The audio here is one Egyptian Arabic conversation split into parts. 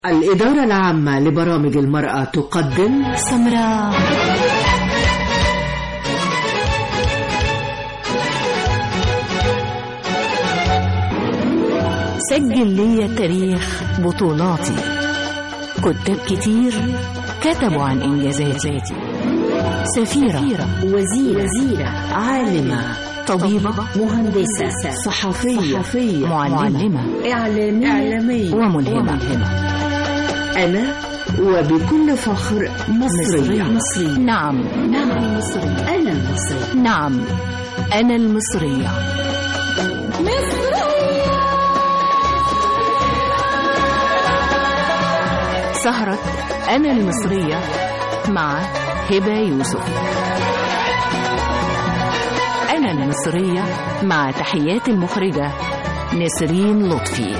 الإدارة العامة لبرامج المرأة تقدم سمراء سجل لي تاريخ بطولاتي كتاب كتير كتبوا عن إنجازاتي سفيرة وزيرة, وزيرة عالمة طبيبة مهندسة صحفية, صحفية معلمة إعلامية, إعلامية وملهمة أنا وبكل فخر مصرية مصرية نعم نعم مصرية أنا مصرية نعم أنا المصرية سهرة أنا المصرية مع هبة يوسف أنا المصرية مع تحيات المخرجة نسرين لطفي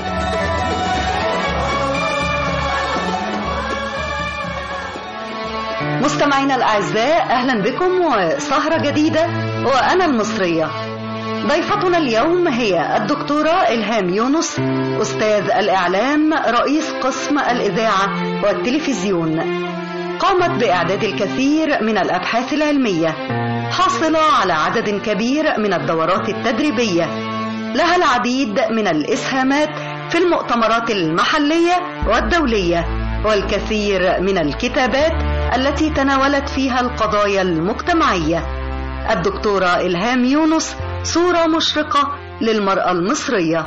مستمعينا الأعزاء أهلا بكم وسهرة جديدة وأنا المصرية ضيفتنا اليوم هي الدكتورة إلهام يونس أستاذ الإعلام رئيس قسم الإذاعة والتلفزيون قامت بإعداد الكثير من الأبحاث العلمية حاصلة على عدد كبير من الدورات التدريبية لها العديد من الإسهامات في المؤتمرات المحلية والدولية والكثير من الكتابات التي تناولت فيها القضايا المجتمعية الدكتورة إلهام يونس صورة مشرقة للمرأة المصرية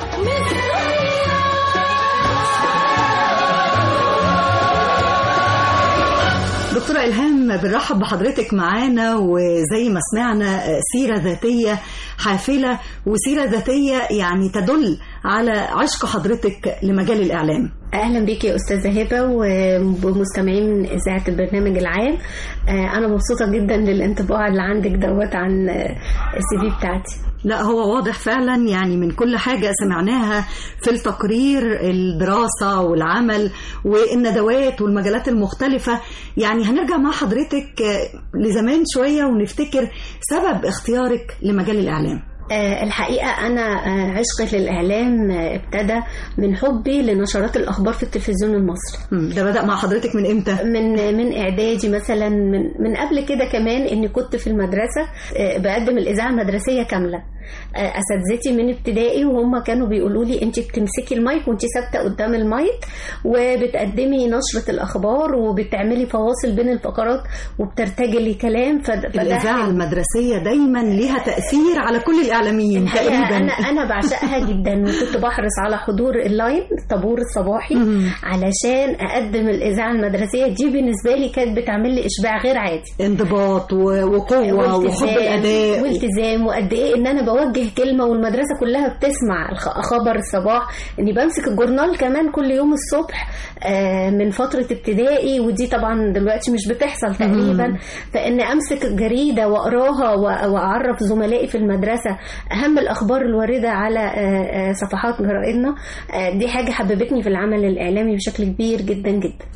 دكتورة إلهام بنرحب بحضرتك معانا وزي ما سمعنا سيرة ذاتية حافلة وسيرة ذاتية يعني تدل على عشق حضرتك لمجال الإعلام اهلا بيك يا استاذه هبه ومستمعين اذاعه البرنامج العام انا مبسوطه جدا للانطباع اللي عندك دوت عن السي في بتاعتي لا هو واضح فعلا يعني من كل حاجة سمعناها في التقرير الدراسة والعمل والندوات والمجالات المختلفة يعني هنرجع مع حضرتك لزمان شوية ونفتكر سبب اختيارك لمجال الإعلام الحقيقة أنا عشقي للإعلام ابتدى من حبي لنشرات الأخبار في التلفزيون المصري ده بدأ مع حضرتك من إمتى؟ من من إعدادي مثلا من, من قبل كده كمان إني كنت في المدرسة بقدم الإذاعة المدرسية كاملة اساتذتي من ابتدائي وهم كانوا بيقولوا لي انت بتمسكي المايك وانت ثابته قدام المايك وبتقدمي نشره الاخبار وبتعملي فواصل بين الفقرات وبترتجلي كلام الاذاعه المدرسيه دايما ليها تاثير على كل الاعلاميين تقريبا انا انا بعشقها جدا وكنت بحرص على حضور اللاين الطابور الصباحي علشان اقدم الاذاعه المدرسيه دي بالنسبه لي كانت بتعمل لي اشباع غير عادي انضباط وقوه وحب الاداء والتزام وقد ايه ان انا بوجه كلمة والمدرسة كلها بتسمع خبر الصباح اني بمسك الجورنال كمان كل يوم الصبح من فترة ابتدائي ودي طبعا دلوقتي مش بتحصل تقريبا فان امسك الجريدة واقراها واعرف زملائي في المدرسة اهم الاخبار الواردة على صفحات جرائدنا دي حاجة حببتني في العمل الاعلامي بشكل كبير جدا جدا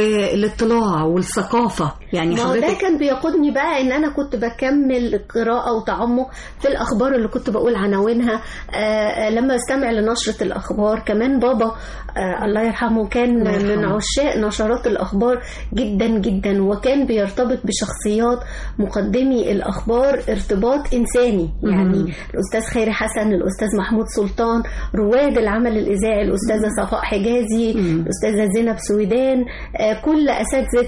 والاطلاع والثقافة يعني حضرتك ده كان بيقودني بقى ان انا كنت بكمل قراءة وتعمق في الاخبار اللي كنت بقول عناوينها آه لما استمع لنشرة الأخبار كمان بابا آه الله يرحمه كان من عشاق نشرات الأخبار جدا جدا وكان بيرتبط بشخصيات مقدمي الأخبار ارتباط إنساني يعني مم. الأستاذ خيري حسن الأستاذ محمود سلطان رواد العمل الإذاعي الأستاذة صفاء حجازي مم. الأستاذة زينب سويدان آه كل أساتذة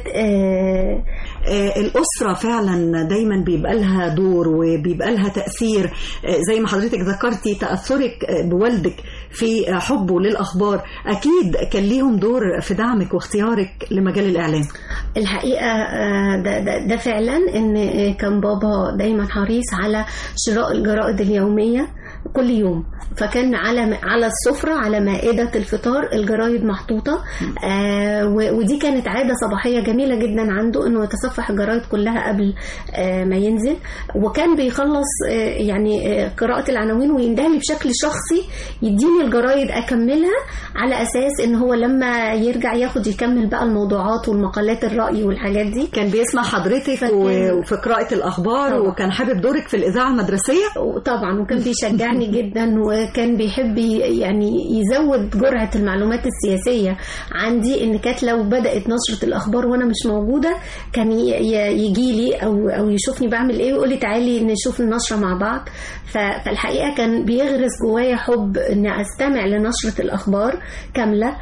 الأسرة فعلا دايما بيبقى لها دور وبيبقى لها تأثير زي ما حضرتك ذكرتي تأثرك بوالدك في حبه للأخبار أكيد كان ليهم دور في دعمك واختيارك لمجال الإعلام الحقيقة ده, ده, ده فعلا إن كان بابا دايما حريص على شراء الجرائد اليومية كل يوم فكان على على السفرة على مائدة الفطار الجرايد محطوطة آه ودي كانت عادة صباحية جميلة جدا عنده انه يتصفح الجرايد كلها قبل آه ما ينزل وكان بيخلص آه يعني آه قراءة العناوين ويندهلي بشكل شخصي يديني الجرايد اكملها على اساس ان هو لما يرجع ياخد يكمل بقى الموضوعات والمقالات الرأي والحاجات دي كان بيسمع حضرتك وفي قراءة الأخبار طبعا. وكان حابب دورك في الإذاعة المدرسية طبعا وكان بيشجعني بيشجعني جدا وكان بيحب ي- يعني يزود جرعة المعلومات السياسية عندي ان كانت لو بدأت نشرة الاخبار وانا مش موجودة كان يجي لي او او يشوفني بعمل ايه ويقول لي تعالي نشوف النشرة مع بعض ف- فالحقيقة كان بيغرس جوايا حب ان استمع لنشرة الاخبار كاملة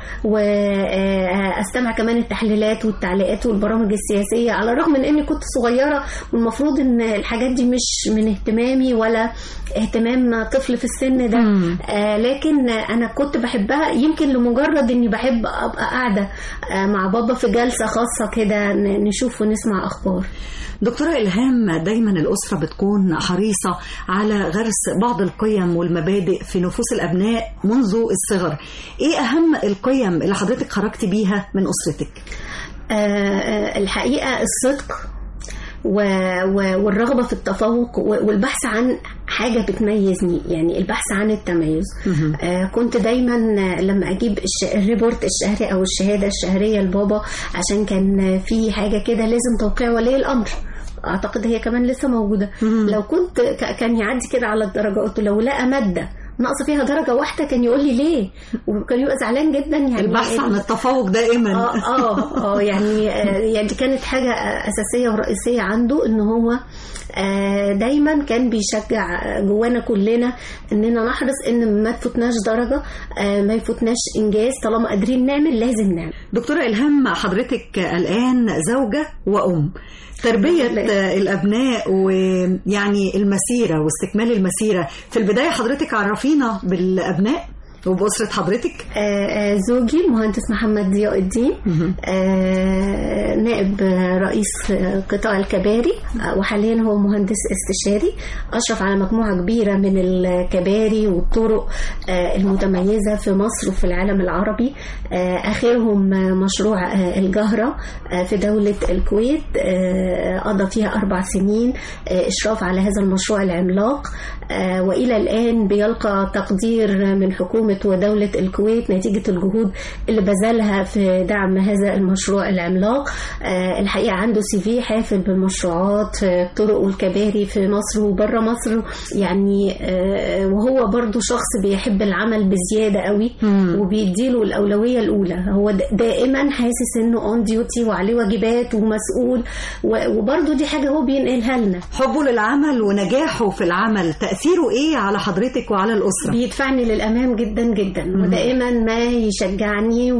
واستمع كمان التحليلات والتعليقات والبرامج السياسية على الرغم من اني كنت صغيرة والمفروض ان الحاجات دي مش من اهتمامي ولا اهتمام طفل في السن ده آه لكن انا كنت بحبها يمكن لمجرد اني بحب ابقى قاعدة آه مع بابا في جلسة خاصة كده ن- نشوف ونسمع اخبار دكتورة إلهام دايما الأسرة بتكون حريصة على غرس بعض القيم والمبادئ في نفوس الأبناء منذ الصغر إيه أهم القيم اللي حضرتك خرجتي بيها من أسرتك؟ آه، آه، الحقيقة الصدق و- و- والرغبة في التفوق و- والبحث عن حاجة بتميزني يعني البحث عن التميز آه كنت دايما آه، لما أجيب الش- الريبورت الشهري أو الشهادة الشهرية لبابا عشان كان في حاجة كده لازم توقيع ولي الأمر اعتقد هي كمان لسه موجوده لو كنت ك- كان يعدي كده على الدرجه قلت لو لقى ماده ناقصه فيها درجه واحده كان يقول لي ليه وكان يبقى زعلان جدا يعني البحث عن التفوق دائما اه اه اه يعني آه، يعني دي كانت حاجه اساسيه ورئيسيه عنده ان هو آه، دايما كان بيشجع جوانا كلنا اننا نحرص ان ما تفوتناش درجه آه، ما يفوتناش انجاز طالما قادرين نعمل لازم نعمل دكتورة إلهام حضرتك الآن زوجة وأم تربية لله. الأبناء ويعني المسيرة واستكمال المسيرة في البداية حضرتك عرفينا بالأبناء وبأسرة حضرتك آه، آه، زوجي مهندس محمد ضياء الدين آه، نائب آه، رئيس آه، قطاع الكباري آه، وحاليا هو مهندس استشاري أشرف على مجموعة كبيرة من الكباري والطرق آه، المتميزة في مصر وفي العالم العربي آه، آخرهم آه، مشروع آه، الجهرة آه، في دولة الكويت آه، قضى فيها أربع سنين آه، إشراف على هذا المشروع العملاق آه، وإلى الآن بيلقى تقدير من حكومة ودولة الكويت نتيجة الجهود اللي بذلها في دعم هذا المشروع العملاق آه، الحقيقة عنده سي في حافل بالمشروعات في الطرق والكباري في مصر وبره مصر يعني آه، وهو برضو شخص بيحب العمل بزيادة قوي وبيديله الأولوية الأولى هو د- دائما حاسس إنه اون ديوتي وعليه واجبات ومسؤول و- وبرضو دي حاجة هو بينقلها لنا حبه للعمل ونجاحه في العمل تأثيره إيه على حضرتك وعلى الأسرة؟ بيدفعني للامام جدا جدا ودائما ما يشجعني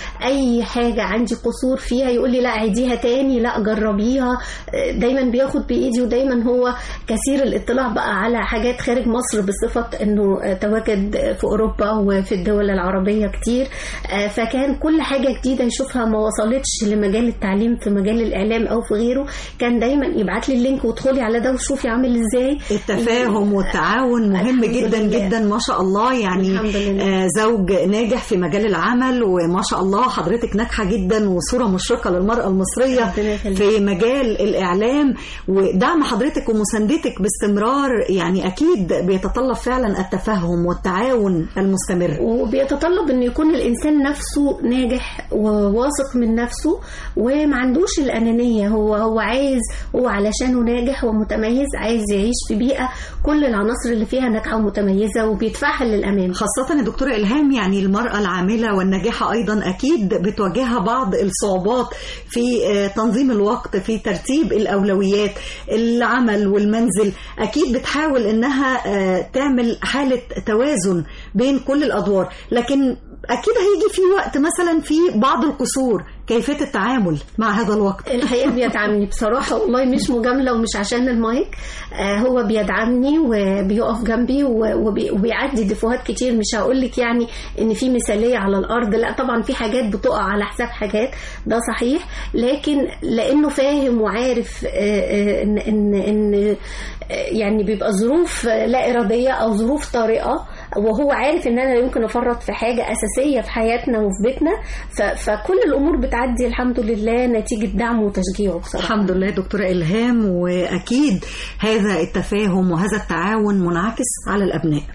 واي حاجه عندي قصور فيها يقول لي لا عيديها تاني لا جربيها دايما بياخد بايدي ودايما هو كثير الاطلاع بقى على حاجات خارج مصر بصفه انه تواجد في اوروبا وفي الدول العربيه كتير فكان كل حاجه جديده يشوفها ما وصلتش لمجال التعليم في مجال الاعلام او في غيره كان دايما يبعت لي اللينك وادخلي على ده وشوفي عامل ازاي التفاهم والتعاون مهم الحمد جدا لله. جدا ما شاء الله يعني الحمد لله. آه، زوج ناجح في مجال العمل وما شاء الله حضرتك ناجحة جدا وصورة مشرقة للمرأة المصرية ربنا يخليك. في مجال الإعلام ودعم حضرتك ومساندتك باستمرار يعني أكيد بيتطلب فعلا التفهم والتعاون المستمر وبيتطلب ان يكون الانسان نفسه ناجح وواثق من نفسه وما عندوش الانانيه هو هو عايز هو علشانه ناجح ومتميز عايز يعيش في بيئه كل العناصر اللي فيها ناجحه ومتميزه وبيدفعها للامام خاصة يا دكتورة إلهام يعني المرأة العاملة والناجحة أيضا أكيد بتواجهها بعض الصعوبات في آه، تنظيم الوقت في ترتيب الأولويات العمل والمنزل أكيد بتحاول إنها آه، تعمل حالة توازن بين كل الأدوار لكن أكيد هيجي في وقت مثلا في بعض القصور كيفية التعامل مع هذا الوقت الحقيقه بيدعمني بصراحه والله مش مجامله ومش عشان المايك آه هو بيدعمني وبيقف جنبي و- وبي- وبيعدي ديفوهات كتير مش هقول لك يعني ان في مثاليه على الارض لا طبعا في حاجات بتقع على حساب حاجات ده صحيح لكن لانه فاهم وعارف آه، آه، ان ان ان آه، يعني بيبقى ظروف لا اراديه او ظروف طارئه وهو عارف ان انا لا يمكن افرط في حاجه اساسيه في حياتنا وفي بيتنا ف- فكل الامور بتعدي الحمد لله نتيجه دعمه وتشجيعه بصراحه الحمد لله دكتورة إلهام وأكيد هذا التفاهم وهذا التعاون منعكس على الأبناء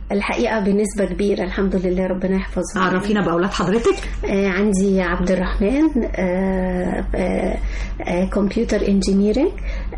الحقيقه بنسبه كبيره الحمد لله ربنا يحفظهم عرفينا باولاد حضرتك آه، عندي عبد الرحمن كمبيوتر انجينيرنج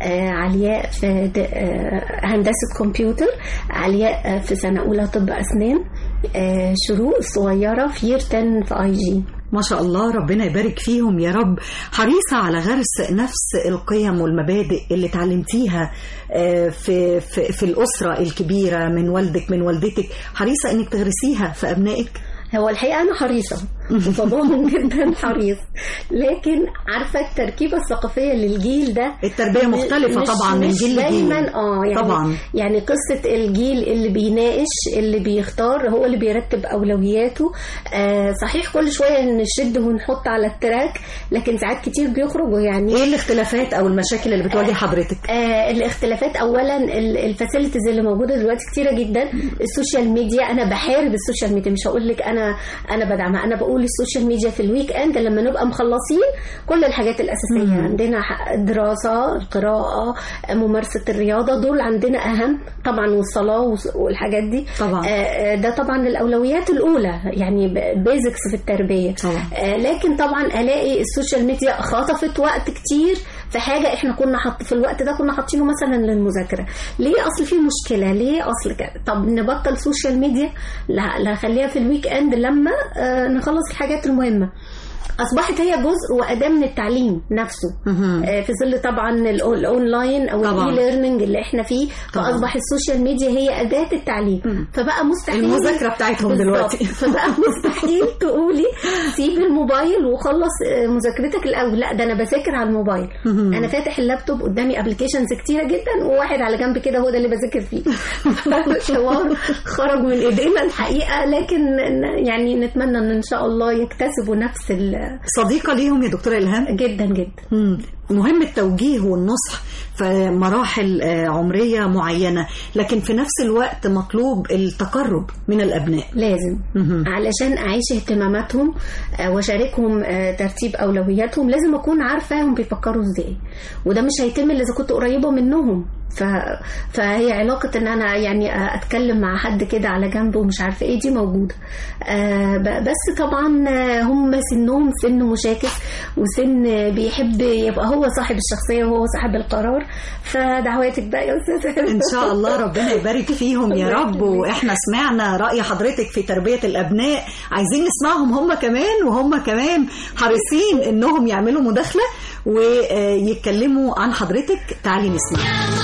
علياء في د- آه، هندسة كمبيوتر علياء آه، في سنة أولى طب أسنان آه، شروق الصغيرة في يير 10 في اي جي ما شاء الله ربنا يبارك فيهم يا رب حريصة على غرس نفس القيم والمبادئ اللي اتعلمتيها آه، في, في, في الأسرة الكبيرة من والدك من والدتك حريصة انك تغرسيها في أبنائك هو الحقيقة أنا حريصة وباباهم جدا حريص لكن عارفة التركيبة الثقافية للجيل ده التربية مختلفة مش- طبعا من مش جيل لجيل دايما اه يعني طبعا يعني قصة الجيل اللي بيناقش اللي بيختار هو اللي بيرتب أولوياته آه صحيح كل شوية نشد ونحط على التراك لكن ساعات كتير بيخرجوا يعني ايه الاختلافات او المشاكل اللي بتواجه حضرتك آه الاختلافات اولا الفاسيلتيز اللي موجوده دلوقتي كتيره جدا السوشيال ميديا انا بحارب السوشيال ميديا مش هقول لك انا انا بدعمها انا بقول السوشيال ميديا في الويك اند لما نبقى مخلصين كل الحاجات الاساسيه مم. عندنا ح- دراسه القراءه ممارسه الرياضه دول عندنا اهم طبعا والصلاه والس- والحاجات دي طبعا آه، آه، ده طبعا الاولويات الاولى يعني بيزكس في التربيه طبعا آه، لكن طبعا الاقي السوشيال ميديا خطفت وقت كتير في حاجه احنا كنا حط في الوقت ده كنا حاطينه مثلا للمذاكره ليه اصل في مشكله ليه اصل كده طب نبطل سوشيال ميديا لا لا خليها في الويك اند لما آه، نخلص الحاجات المهمه اصبحت هي جزء واداه من التعليم نفسه مهم. آه، في ظل طبعا الأون- الاونلاين او طبعا. الاي ليرنينج اللي احنا فيه طبعا. فاصبح السوشيال ميديا هي اداه التعليم مم. فبقى مستحيل المذاكرة بتاعتهم بالظبط. دلوقتي فبقى مستحيل تقولي سيب الموبايل وخلص آه، مذاكرتك الاول لا ده انا بذاكر على الموبايل مهم. انا فاتح اللابتوب قدامي ابلكيشنز كتيره جدا وواحد على جنب كده هو ده اللي بذاكر فيه الحوار خرج من ايدينا الحقيقه لكن ن- يعني نتمنى ان ان شاء الله يكتسبوا نفس ال- صديقة ليهم يا دكتورة إلهام جدا جدا مم. مهم التوجيه والنصح في مراحل آه، عمرية معينة لكن في نفس الوقت مطلوب التقرب من الأبناء لازم مهم. علشان اعيش اهتماماتهم آه، واشاركهم آه، ترتيب اولوياتهم لازم اكون عارفه هم بيفكروا ازاي وده مش هيتم الا اذا كنت قريبه منهم ف... فهي علاقة ان انا يعني آه، اتكلم مع حد كده على جنب ومش عارفة ايه دي موجودة آه، ب- بس طبعا آه، هم سنهم سن مشاكس وسن بيحب يبقى هو صاحب الشخصية وهو صاحب القرار فدعواتك بقى يا استاذ إن شاء الله ربنا يبارك فيهم يا الله رب يخليك. وإحنا سمعنا رأي حضرتك في تربية الأبناء عايزين نسمعهم هم كمان وهم كمان حريصين إنهم يعملوا مداخلة ويتكلموا عن حضرتك تعالي نسمع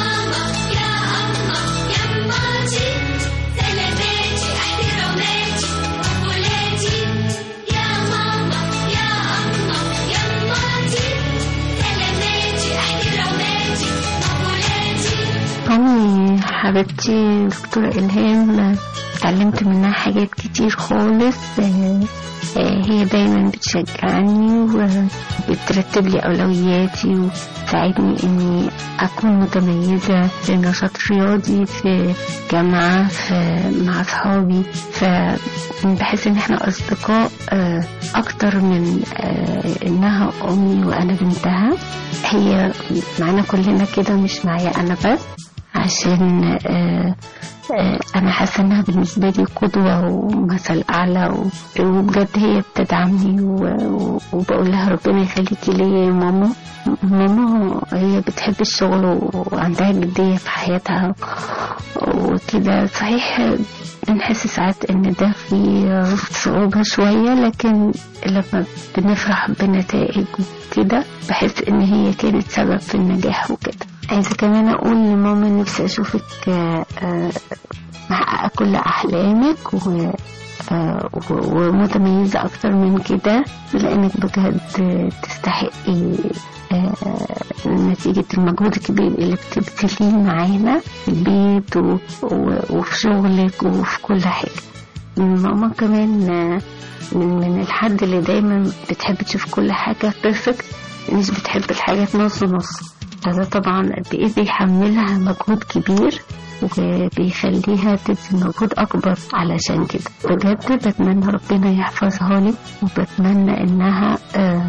أمي حبيبتي دكتورة إلهام اتعلمت منها حاجات كتير خالص آه، آه، هي دايما بتشجعني وبترتب لي أولوياتي وتساعدني إني أكون متميزة في نشاط رياضي في جامعة في مع أصحابي فبحس إن إحنا أصدقاء آه، أكتر من آه، إنها أمي وأنا بنتها هي معانا كلنا كده مش معايا أنا بس عشان آه، آه، أنا حاسة إنها بالنسبة لي قدوة ومثل أعلى و- وبجد هي بتدعمني و- و- وبقول لها ربنا يخليكي ليا يا ماما ماما هي بتحب الشغل وعندها جدية في حياتها وكده صحيح بنحس ساعات إن ده فيه صعوبة شوية لكن لما بنفرح بنتائج وكده بحس إن هي كانت سبب في النجاح وكده عايزة كمان أقول لماما نفسي أشوفك آه، آه، محققة كل أحلامك و آه، و- ومتميزة أكتر من كده لأنك بجد تستحقي آه، نتيجة المجهود الكبير اللي بتبذليه معانا في البيت و- و- وفي شغلك وفي كل حاجة ماما كمان آه، من من الحد اللي دايما بتحب تشوف كل حاجة بيرفكت مش بتحب الحاجات نص نص هذا طبعا قد ايه بيحملها مجهود كبير وبيخليها تبذل مجهود أكبر علشان كده بجد بتمنى ربنا يحفظها لي وبتمنى إنها آه،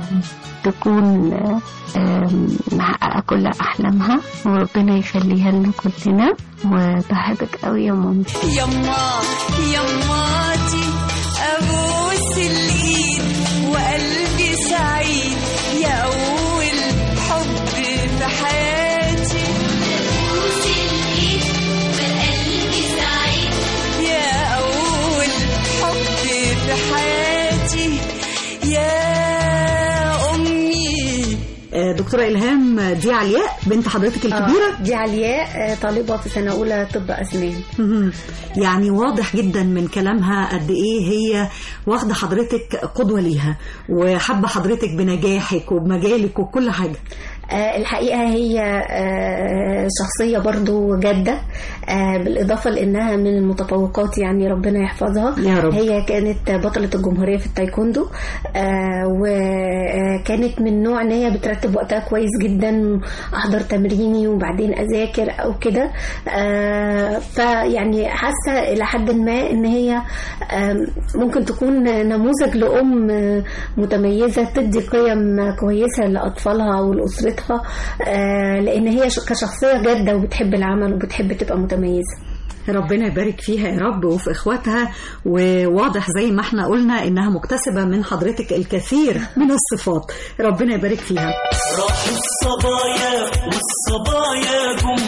تكون آم، محققة كل أحلامها وربنا يخليها لنا كلنا وبحبك قوي يا مامتي يما يماتي ابوس الايد وقلبي سعيد يا اول حب في حياتي ابوس الايد وقلبي سعيد يا اول حب في حياتي يا امي آه، دكتورة إلهام دي علياء بنت حضرتك الكبيرة آه، دي علياء آه، طالبة في سنة أولى طب أسنان مهم. يعني واضح جدا من كلامها قد ايه هي واخده حضرتك قدوه ليها وحابه حضرتك بنجاحك وبمجالك وكل حاجه آه، الحقيقة هي آه، شخصية برضو جادة آه، بالإضافة لأنها من المتفوقات يعني ربنا يحفظها يا رب. هي كانت بطلة الجمهورية في التايكوندو آه، وكانت من نوع ان هي بترتب وقتها كويس جدا احضر تمريني وبعدين اذاكر او كده آه، فيعني حاسه الى حد ما ان هي آم، ممكن تكون نموذج لام آه، متميزه تدي قيم كويسه لاطفالها ولاسرتها آه، لان هي ش- كشخصيه جاده وبتحب العمل وبتحب تبقى متميزه ربنا يبارك فيها يا رب وفي اخواتها وواضح زي ما احنا قلنا انها مكتسبه من حضرتك الكثير من الصفات ربنا يبارك فيها راحوا الصبايا والصبايا جم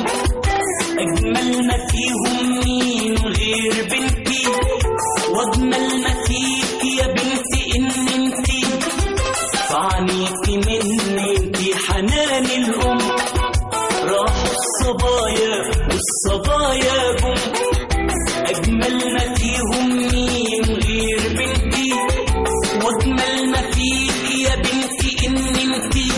أجمل ما فيهم مين غير بنتي وأجمل ما فيك يا بنتي إن انتي فعنيتي مني انتي حنان الأم راحوا الصبايا والصبايا جم أجمل ما فيهم مين غير بنتي وأجمل ما فيك يا بنتي إن انتي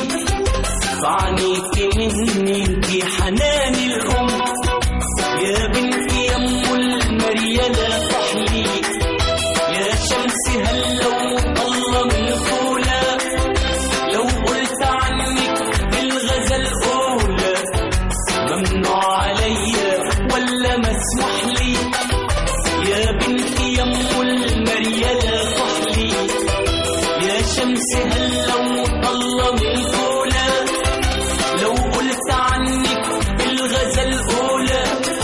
فعنيتي مني انتي حنان الأم يا بنتي يا أم المريالة صحلي يا شمس هلو الله من فولا لو قلت عنك الغزل أولى ممنوع عليا ولا مسموح لي يا بنتي يا أم المريالة صحلي يا شمس هلو الله من فولا لو قلت عنك الغزل أولى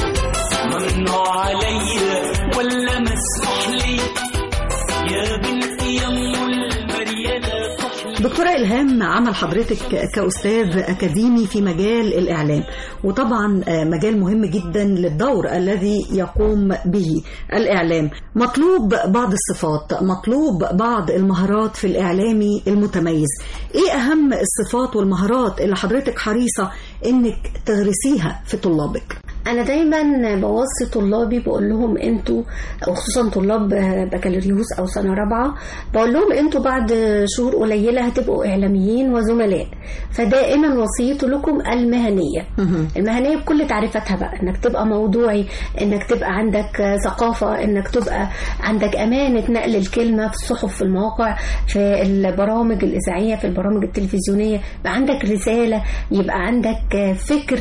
ممنوع عليا ولا مسموح لي يا بنتي يا أم المريالة صحلي دكتورة إلهام عمل حضرتك كأستاذ أكاديمي في مجال الإعلام وطبعا آه، مجال مهم جدا للدور الذي يقوم به الإعلام مطلوب بعض الصفات مطلوب بعض المهارات في الإعلامي المتميز إيه أهم الصفات والمهارات اللي حضرتك حريصة إنك تغرسيها في طلابك انا دايما بوصي طلابي بقول لهم انتوا وخصوصا طلاب بكالوريوس او سنه رابعه بقول لهم انتوا بعد شهور قليله هتبقوا اعلاميين وزملاء فدائما وصيتي لكم المهنيه المهنيه بكل تعريفاتها بقى انك تبقى موضوعي انك تبقى عندك ثقافه انك تبقى عندك امانه نقل الكلمه في الصحف في المواقع في البرامج الاذاعيه في البرامج التلفزيونيه يبقى عندك رساله يبقى عندك فكر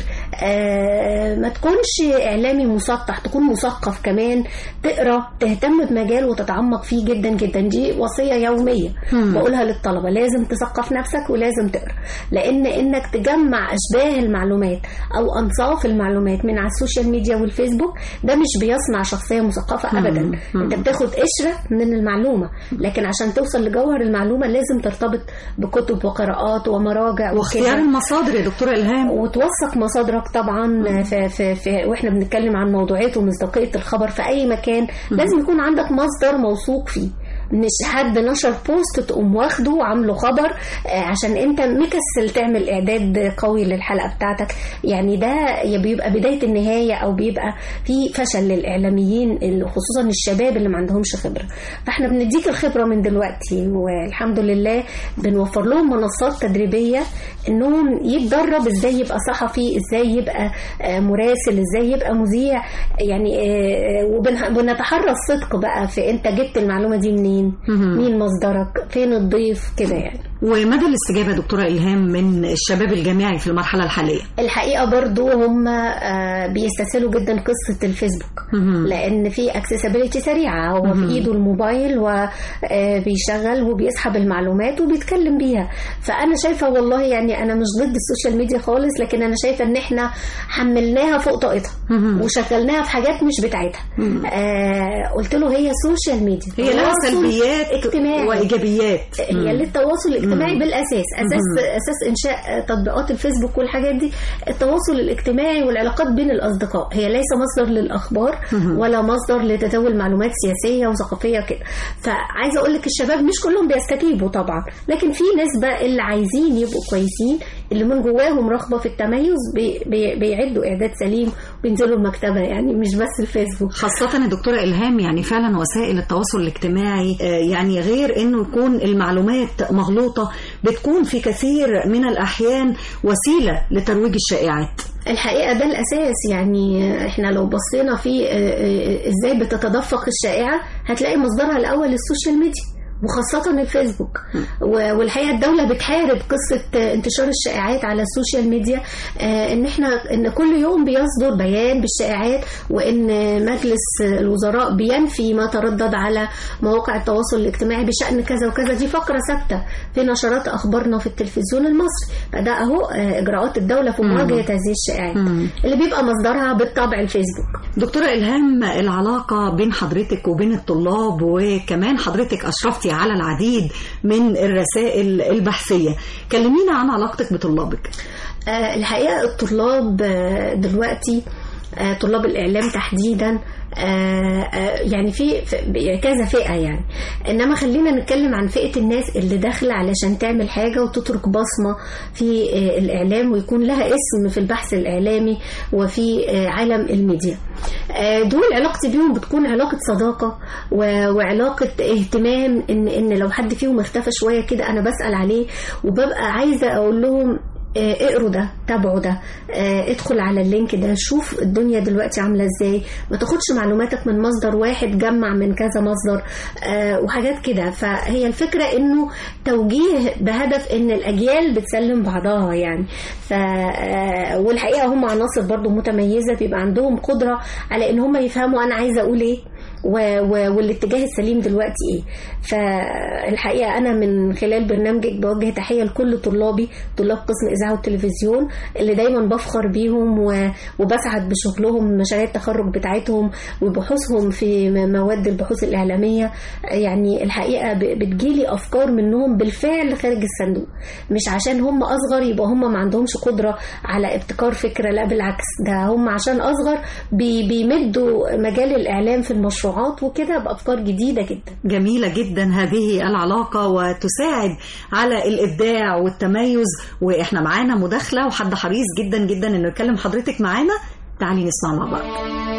آه، ما تكونش اعلامي مسطح تكون مثقف كمان تقرا تهتم بمجال وتتعمق فيه جدا جدا دي وصيه يوميه بقولها للطلبه لازم تثقف نفسك ولازم تقرا لان انك تجمع اشباه المعلومات او انصاف المعلومات من على السوشيال ميديا والفيسبوك ده مش بيصنع شخصيه مثقفه ابدا انت بتاخد قشره من المعلومه لكن عشان توصل لجوهر المعلومه لازم ترتبط بكتب وقراءات ومراجع واختيار وكده. المصادر يا دكتورة إلهام وتوثق مصادرك طبعا في, في, في واحنا بنتكلم عن موضوعيه ومصداقيه الخبر في اي مكان لازم يكون عندك مصدر موثوق فيه مش حد نشر بوست تقوم واخده وعامله خبر آه، عشان انت مكسل تعمل اعداد قوي للحلقه بتاعتك يعني ده يا بيبقى بدايه النهايه او بيبقى في فشل للاعلاميين اللي- خصوصا الشباب اللي ما عندهمش خبره فاحنا بنديك الخبره من دلوقتي والحمد لله بنوفر لهم منصات تدريبيه انهم يتدرب ازاي يبقى صحفي ازاي يبقى آه، مراسل ازاي يبقى مذيع يعني آه، وبن- وبنتحرى الصدق بقى في انت جبت المعلومه دي منين مين مهم. مين مصدرك فين الضيف كده يعني ومدى الاستجابة يا دكتورة إلهام من الشباب الجامعي في المرحلة الحالية الحقيقه برضو هم آه، بيستسهلوا جدا قصه الفيسبوك مهم. لان في اكسسبيليتي سريعه هو في ايده الموبايل وبيشغل وبيسحب المعلومات وبيتكلم بيها فانا شايفه والله يعني انا مش ضد السوشيال ميديا خالص لكن انا شايفه ان احنا حملناها فوق طاقتها مهم. وشغلناها في حاجات مش بتاعتها آه قلت له هي سوشيال ميديا هي لها تواصل سلبيات اجتماعي وإيجابيات هي مم. للتواصل الاجتماعي مم. بالاساس اساس اساس انشاء تطبيقات الفيسبوك والحاجات دي التواصل الاجتماعي والعلاقات بين الاصدقاء هي ليس مصدر للاخبار مهم. ولا مصدر لتداول معلومات سياسيه وثقافيه كده فعايزه اقول لك الشباب مش كلهم بيستجيبوا طبعا لكن في نسبه اللي عايزين يبقوا كويسين اللي من جواهم رغبه في التميز بي بي بيعدوا اعداد سليم وينزلوا المكتبه يعني مش بس الفيسبوك خاصة يا دكتورة إلهام يعني فعلا وسائل التواصل الاجتماعي آه، يعني غير إنه يكون المعلومات مغلوطة بتكون في كثير من الأحيان وسيلة لترويج الشائعات الحقيقة ده الأساس يعني احنا لو بصينا في اه، اه، ازاي بتتدفق الشائعة هتلاقي مصدرها الأول السوشيال ميديا وخاصة الفيسبوك و- والحقيقة الدولة بتحارب قصة اه، انتشار الشائعات على السوشيال ميديا اه، ان احنا ان كل يوم بيصدر بيان بالشائعات وان مجلس الوزراء بينفي ما تردد على مواقع التواصل الاجتماعي بشأن كذا وكذا دي فقرة ثابتة في نشرات أخبارنا في التلفزيون المصري فده أهو اه، إجراءات الدولة في مواجهة هذه الشائعات مم. اللي بيبقى مصدرها بالطبع الفيسبوك دكتورة إلهام العلاقة بين حضرتك وبين الطلاب وكمان حضرتك أشرفتي على العديد من الرسائل البحثية كلمينا عن علاقتك بطلابك آه، الحقيقة الطلاب آه، دلوقتي آه، طلاب الإعلام تحديدا آه، آه، يعني في في- كذا فئة يعني إنما خلينا نتكلم عن فئة الناس اللي داخلة علشان تعمل حاجة وتترك بصمة في آه، الإعلام ويكون لها اسم في البحث الإعلامي وفي آه، عالم الميديا آه، دول علاقتي بيهم بتكون علاقة صداقة و- وعلاقة اهتمام إن إن لو حد فيهم اختفى شوية كده أنا بسأل عليه وببقى عايزة أقول لهم آه، اقروا ده تابعوا ده آه، ادخل على اللينك ده شوف الدنيا دلوقتي عامله ازاي ما تاخدش معلوماتك من مصدر واحد جمع من كذا مصدر آه، وحاجات كده فهي الفكره انه توجيه بهدف ان الاجيال بتسلم بعضها يعني ف آه، والحقيقه هم عناصر برضو متميزه بيبقى عندهم قدره على ان هم يفهموا انا عايزه اقول ايه و- و- والاتجاه السليم دلوقتي ايه فالحقيقه انا من خلال برنامجك بوجه تحيه لكل طلابي طلاب قسم الاذاعه والتلفزيون اللي دايما بفخر بيهم و- وبسعد بشغلهم مشاريع التخرج بتاعتهم وبحوثهم في م- مواد البحوث الاعلاميه يعني الحقيقه ب- بتجيلي افكار منهم بالفعل خارج الصندوق مش عشان هم اصغر يبقى هم ما عندهمش قدره على ابتكار فكره لا بالعكس ده هم عشان اصغر بي بيمدوا مجال الاعلام في المشروعات وكده بافكار جديده جدا جميلة جدا هذه العلاقة وتساعد على الإبداع والتميز وإحنا معانا مداخلة وحد حريص جدا جدا إنه يكلم حضرتك معانا تعالي نسمع مع بعض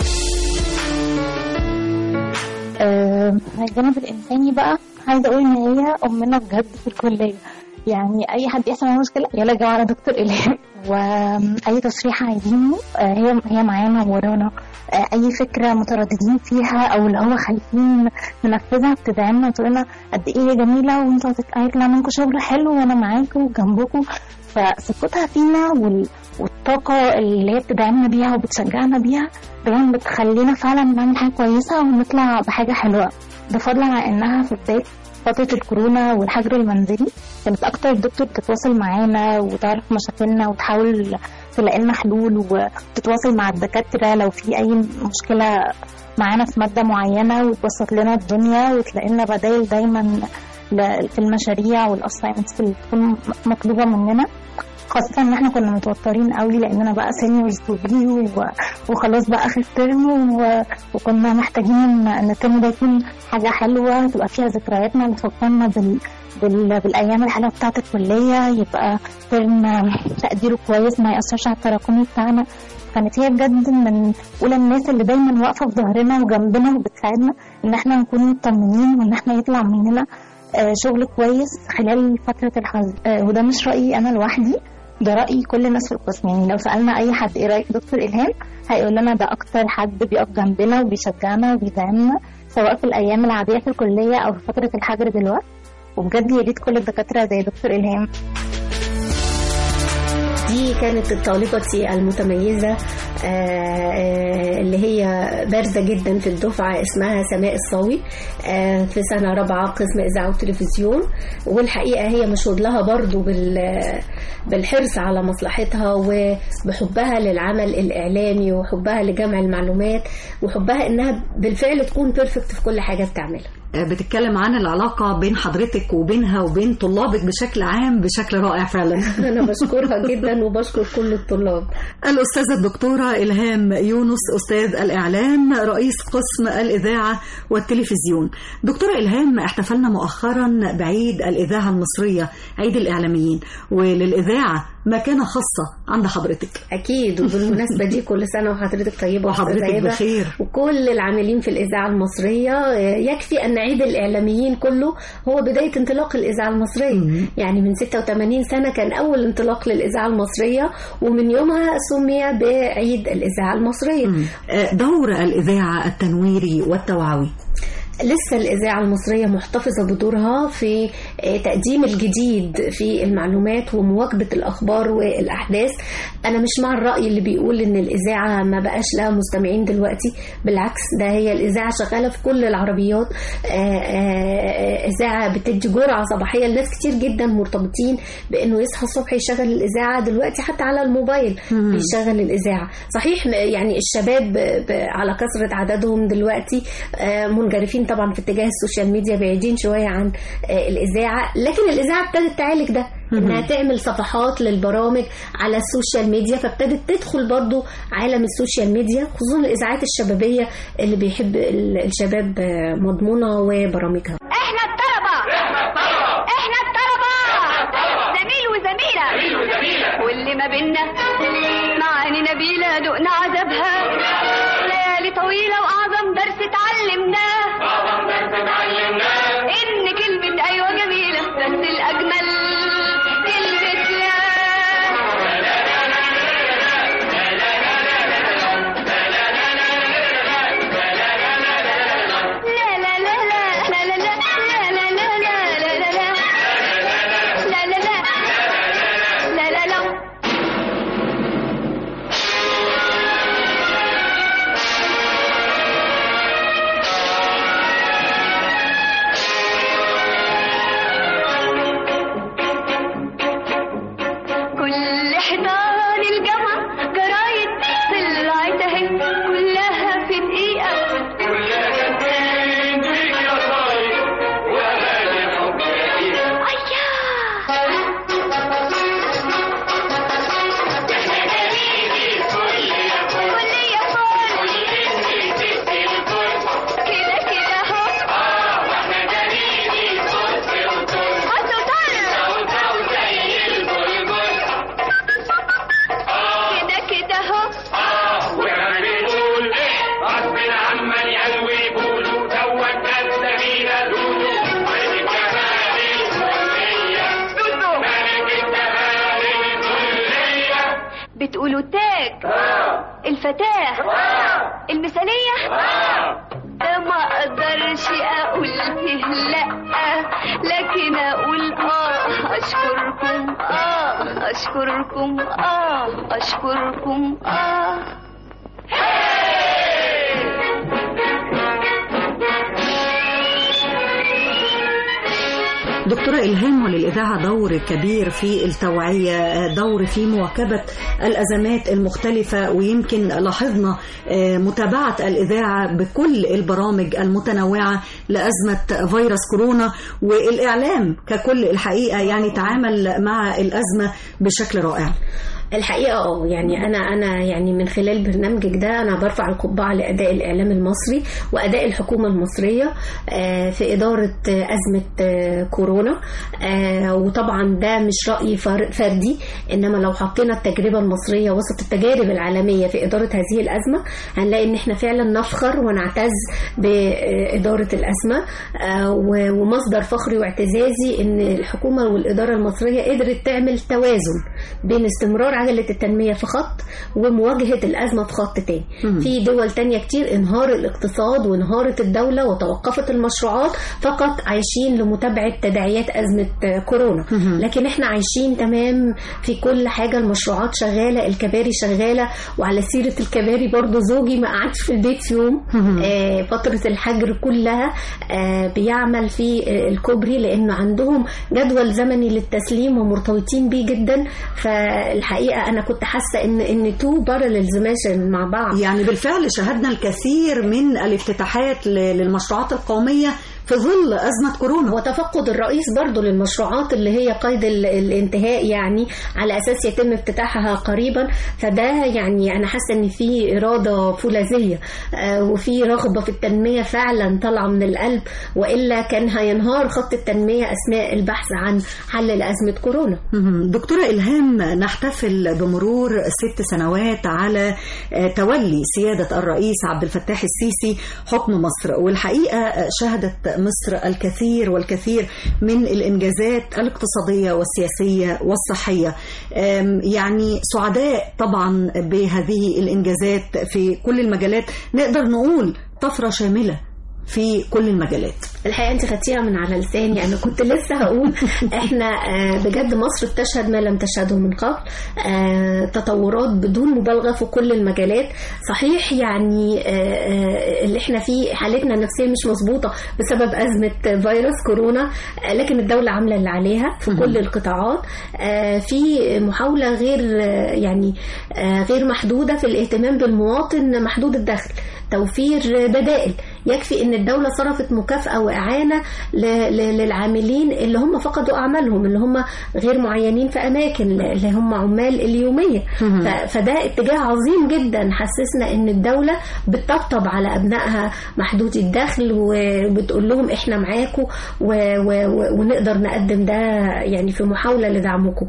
آه، على الجانب الإنساني بقى عايزة أقول إن هي أمنا بجد في الكلية يعني أي حد يحصل معاه مشكلة يلا يا جماعة أنا دكتور إلهام وأي تصريح عايزينه آه، هي هي معانا ورانا آه، أي فكرة مترددين فيها أو اللي هو خايفين ننفذها بتدعمنا وتقول لنا قد إيه هي جميلة وأنتوا هتك- هيطلع منكم شغل حلو وأنا معاكم وجنبكم فثقتها فينا وال... والطاقة اللي هي بتدعمنا بيها وبتشجعنا بيها دايما بتخلينا فعلا نعمل حاجة كويسة ونطلع بحاجة حلوة ده فضلا عن انها في بداية فترة الكورونا والحجر المنزلي كانت أكتر دكتور تتواصل معانا وتعرف مشاكلنا وتحاول تلاقي لنا حلول وتتواصل مع الدكاترة لو في أي مشكلة معانا في مادة معينة وتبسط لنا الدنيا وتلاقي لنا بدايل دايما ل- في المشاريع والأسايمنتس اللي بتكون مطلوبة مننا خاصة ان احنا كنا متوترين قوي لاننا بقى سينيورز وبي و- وخلاص بقى اخر ترم و- وكنا محتاجين ان إن الترم ده يكون حاجة حلوة تبقى فيها ذكرياتنا اللي تفكرنا بال... بال... بالايام الحلوة بتاعة الكلية يبقى ترم تقديره كويس ما يأثرش على التراكمي بتاعنا كانت هي بجد من اولى الناس اللي دايما واقفة في ظهرنا وجنبنا وبتساعدنا ان احنا نكون مطمنين وان احنا يطلع مننا آه، شغل كويس خلال فترة الحظر آه، وده مش رأيي أنا لوحدي ده رأي كل الناس في القسم يعني لو سألنا أي حد إيه رأيك دكتور إلهام هيقول لنا ده أكتر حد بيقف جنبنا وبيشجعنا وبيدعمنا سواء في الأيام العادية في الكلية أو في فترة الحجر دلوقتي وبجد يا ريت كل الدكاترة زي دكتور إلهام دي كانت طالبتي المتميزة آه، آه، اللي هي بارزة جدا في الدفعة اسمها سماء الصاوي آه، في سنة رابعة قسم إذاعة وتلفزيون والحقيقة هي مشهود لها برضو بال- بالحرص على مصلحتها وبحبها للعمل الإعلامي وحبها لجمع المعلومات وحبها إنها بالفعل تكون بيرفكت في كل حاجة بتعملها بتتكلم عن العلاقة بين حضرتك وبينها وبين طلابك بشكل عام بشكل رائع فعلا أنا بشكرها جدا وبشكر كل الطلاب الأستاذة الدكتورة إلهام يونس أستاذ الإعلام رئيس قسم الإذاعة والتلفزيون دكتورة إلهام احتفلنا مؤخرا بعيد الإذاعة المصرية عيد الإعلاميين وللإذاعة مكانة خاصة عند حضرتك أكيد وبالمناسبة دي كل سنة وحضرتك طيبة وحضرتك وسعيدة. بخير. وكل العاملين في الإذاعة المصرية آه، يكفي أن عيد الإعلاميين كله هو بداية انطلاق الإذاعة المصرية يعني من 86 سنة كان أول انطلاق للإذاعة المصرية ومن يومها سمي بعيد الإذاعة المصرية آه، دور الإذاعة التنويري والتوعوي لسه الإذاعة المصرية محتفظة بدورها في آه، تقديم الجديد في المعلومات ومواكبة الأخبار والأحداث أنا مش مع الرأي اللي بيقول إن الإذاعة ما بقاش لها مستمعين دلوقتي بالعكس ده هي الإذاعة شغالة في كل العربيات آه، آه، إذاعة بتدي جرعة صباحية لناس كتير جدا مرتبطين بإنه يصحى الصبح يشغل الإذاعة دلوقتي حتى على الموبايل بيشغل الإذاعة صحيح م- يعني الشباب ب- ب- على كثرة عددهم دلوقتي آه، منجرفين طبعا في اتجاه السوشيال ميديا بعيدين شوية عن آه، الإذاعة لكن الإذاعة ابتدت تعالج ده انها تعمل صفحات للبرامج على السوشيال ميديا فابتدت تدخل برضو عالم السوشيال ميديا خصوصا الاذاعات الشبابيه اللي بيحب ال- الشباب آه، مضمونه وبرامجها احنا الطلبة احنا الطلبة زميل وزميلة واللي ما بينا معاني نبيلة دقنا عذابها ليالي طويلة وأعظم درس اتعلمناه إن كلمة أيوة جميلة بس الأجمل كلمة لا لا لا لا لا لا لا لا لا لا لا لا لا لا لا لا لا لا لا كل حيطان الجامعة جرايد طلعت اهي كلها في دقيقة كده كده اهو كده كده اهو بتقولوا تاج الفتاة المثالية ده ما اقدرش اقول فيه لا لكن اقول اه اشكركم اه اشكركم اه اشكركم اه دكتورة إلهام وللإذاعة دور كبير في التوعية دور في مواكبة الأزمات المختلفة ويمكن لاحظنا آه، متابعة الإذاعة بكل البرامج المتنوعة لأزمة فيروس كورونا والإعلام ككل الحقيقة يعني تعامل مع الأزمة بشكل رائع الحقيقه اه يعني انا انا يعني من خلال برنامجك ده انا برفع القبعه لاداء الاعلام المصري واداء الحكومه المصريه آه، في اداره آه، ازمه آه، كورونا آه، وطبعا ده مش راي فر- فردي انما لو حطينا التجربه المصريه وسط التجارب العالميه في اداره هذه الازمه هنلاقي ان احنا فعلا نفخر ونعتز باداره الازمه آه، و- ومصدر فخري واعتزازي ان الحكومه والاداره المصريه قدرت تعمل توازن بين استمرار عجلة التنمية في خط ومواجهة الأزمة في خط تاني مم. في دول تانية كتير انهار الاقتصاد وانهارت الدولة وتوقفت المشروعات فقط عايشين لمتابعة تداعيات أزمة آه، كورونا مهم. لكن احنا عايشين تمام في كل حاجة المشروعات شغالة الكباري شغالة وعلى سيرة الكباري برضو زوجي ما قعدش في البيت يوم مهم. آه، فترة الحجر كلها آه، بيعمل في آه، الكوبري لأنه عندهم جدول زمني للتسليم ومرتبطين بيه جدا فالحقيقة أنا كنت حاسة إن إن تو بارللز ماشي مع بعض يعني بالفعل شهدنا الكثير من الافتتاحات ل- للمشروعات القومية في ظل أزمة كورونا وتفقد الرئيس برضو للمشروعات اللي هي قيد ال- الانتهاء يعني على اساس يتم افتتاحها قريبا فده يعني انا حاسه ان في اراده فولاذيه آه، وفي رغبه في التنميه فعلا طالعه من القلب والا كان هينهار خط التنميه اثناء البحث عن حل لازمه كورونا مهم. دكتورة إلهام نحتفل بمرور ست سنوات على آه، تولي سيادة الرئيس عبد الفتاح السيسي حكم مصر والحقيقة آه، شهدت مصر الكثير والكثير من الإنجازات الاقتصادية والسياسية والصحية آم، يعني سعداء طبعا بهذه الإنجازات في كل المجالات نقدر نقول طفرة شاملة في كل المجالات الحقيقه انت خدتيها من على لساني انا كنت لسه هقول احنا آه، بجد مصر بتشهد ما لم تشهده من قبل آه، تطورات بدون مبالغه في كل المجالات صحيح يعني آه، آه، اللي احنا فيه حالتنا النفسيه مش مظبوطه بسبب ازمه فيروس كورونا آه، لكن الدوله عامله اللي عليها في كل القطاعات آه، في محاوله غير آه، يعني آه، غير محدوده في الاهتمام بالمواطن محدود الدخل توفير بدائل يكفي ان الدوله صرفت مكافاه واعانه ل- ل- للعاملين اللي هم فقدوا اعمالهم اللي هم غير معينين في اماكن اللي هم عمال اليوميه ف- فده اتجاه عظيم جدا حسسنا ان الدوله بتطبطب على ابنائها محدود الدخل وبتقول لهم احنا معاكم و- و- و- ونقدر نقدم ده يعني في محاوله لدعمكم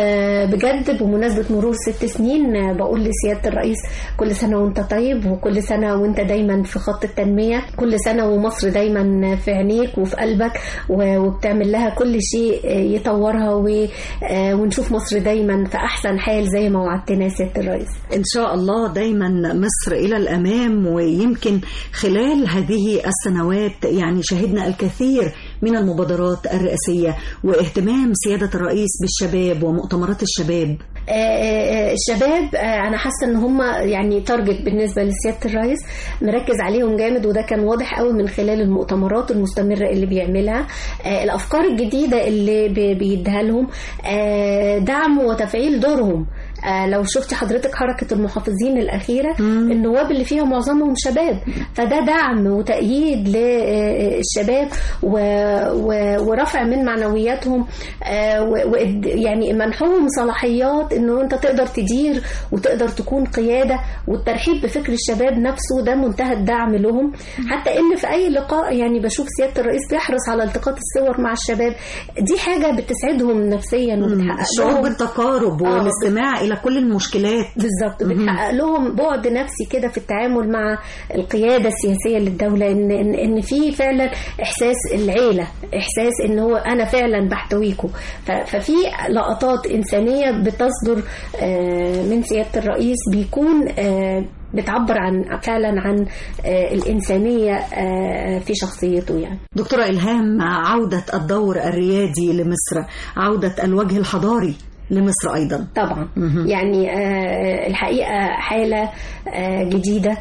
فبجد بمناسبه مرور ست سنين بقول لسياده الرئيس كل سنه وانت طيب وكل سنه وانت دايما في خط التنميه كل سنه ومصر دايما في عينيك وفي قلبك و- وبتعمل لها كل شيء يطورها و- ونشوف مصر دايما في احسن حال زي ما وعدتنا سياده الرئيس إن شاء الله دايما مصر إلى الأمام ويمكن خلال هذه السنوات يعني شهدنا الكثير من المبادرات الرئاسية واهتمام سيادة الرئيس بالشباب ومؤتمرات الشباب آه، آه، الشباب آه، انا حاسه ان هم يعني تارجت بالنسبه لسياده الرئيس مركز عليهم جامد وده كان واضح قوي من خلال المؤتمرات المستمره اللي بيعملها آه، الافكار الجديده اللي بي- بيديها لهم آه، دعم وتفعيل دورهم آه، لو شفتي حضرتك حركة المحافظين الأخيرة النواب اللي فيها معظمهم شباب فده دعم وتأييد للشباب و- و- ورفع من معنوياتهم آه، و- وإد- يعني منحهم صلاحيات انه انت تقدر تدير وتقدر تكون قيادة والترحيب بفكر الشباب نفسه ده منتهى الدعم لهم حتى ان في اي لقاء يعني بشوف سيادة الرئيس بيحرص على التقاط الصور مع الشباب دي حاجة بتسعدهم نفسيا وبتحقق شعور لهم بالتقارب آه، والاستماع إلى كل المشكلات بالظبط بتحقق لهم بعد نفسي كده في التعامل مع القياده السياسيه للدوله ان ان, إن في فعلا احساس العيله احساس ان هو انا فعلا بحتويكم ف- ففي لقطات انسانيه بتصدر آه، من سياده الرئيس بيكون آه، بتعبر عن فعلا عن آه، الانسانيه آه، في شخصيته يعني دكتورة إلهام عودة الدور الريادي لمصر عودة الوجه الحضاري لمصر أيضا طبعا يعني آه، الحقيقه حاله آه، جديده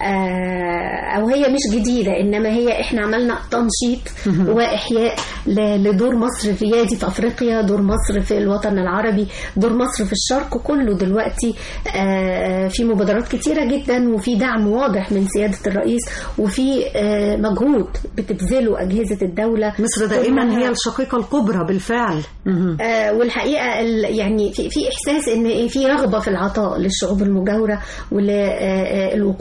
آه، او هي مش جديده انما هي احنا عملنا تنشيط واحياء ل- لدور مصر الريادي في افريقيا دور مصر في الوطن العربي دور مصر في الشرق كله دلوقتي آه، في مبادرات كتيره جدا وفي دعم واضح من سياده الرئيس وفي آه، مجهود بتبذله اجهزه الدوله مصر دائما كلها. هي الشقيقة الكبرى بالفعل مهم. آه، والحقيقه ال- يعني في في احساس ان في رغبه في العطاء للشعوب المجاوره وللوقوف جنب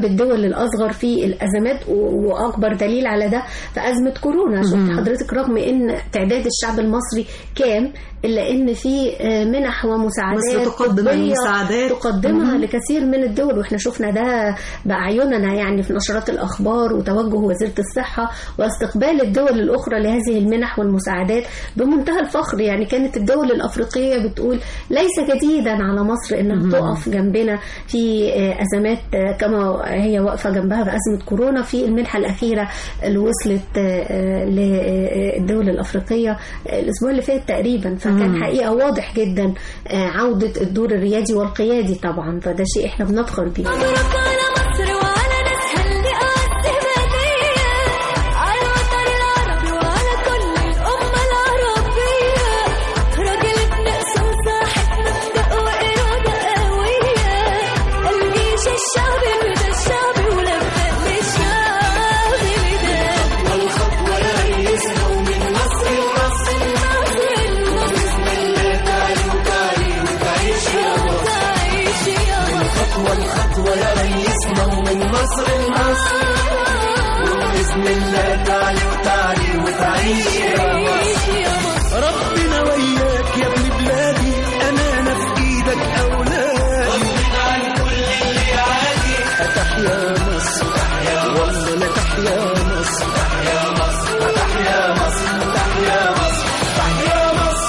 الدول الاصغر في الازمات و- واكبر دليل على ده في ازمه كورونا شفت مم. حضرتك رغم ان تعداد الشعب المصري كام الا ان في آه، منح ومساعدات مصر تقدم طبية المساعدات. تقدمها مم. لكثير من الدول واحنا شفنا ده باعيننا يعني في نشرات الاخبار وتوجه وزيره الصحه واستقبال الدول الاخرى لهذه المنح والمساعدات بمنتهى الفخر يعني كانت الدول الافريقيه بتقول ليس جديدا على مصر انها مم. تقف جنبنا في آه، ازمات آه، كما هي واقفه جنبها بازمه كورونا في المنحه الاخيره اللي وصلت آه، آه، للدول الافريقيه آه، الاسبوع اللي فات تقريبا فكان مم. حقيقه واضح جدا آه، عوده الدور الريادي والقيادي طبعا فده شيء احنا بنفخر بيه مبروك على مصر وعلى ناسها اللي قد هدية على الوطن العربي وعلى كل الأمة العربية راجل ابن أصول صاحب مبدأ وإرادة قوية الجيش الشعبي وده الشعبي ولبى للشعب ده والخطوة رئيسها ومن مصر لمصر بسم الله تعالي وتعالي وتعيش يا مصر تعيش يا مصر خطوة الخطوة يا ريسنا ومن مصر لمصر وبإذن الله تعالي وتعالي وتعيش يا مصر ربنا وياك يا ابن بلادي أمانة في إيدك أولادي ربنا عن كل اللي عادي تحيا مصر والله لا تحيا مصر تحيا مصر تحيا مصر تحيا مصر تحيا مصر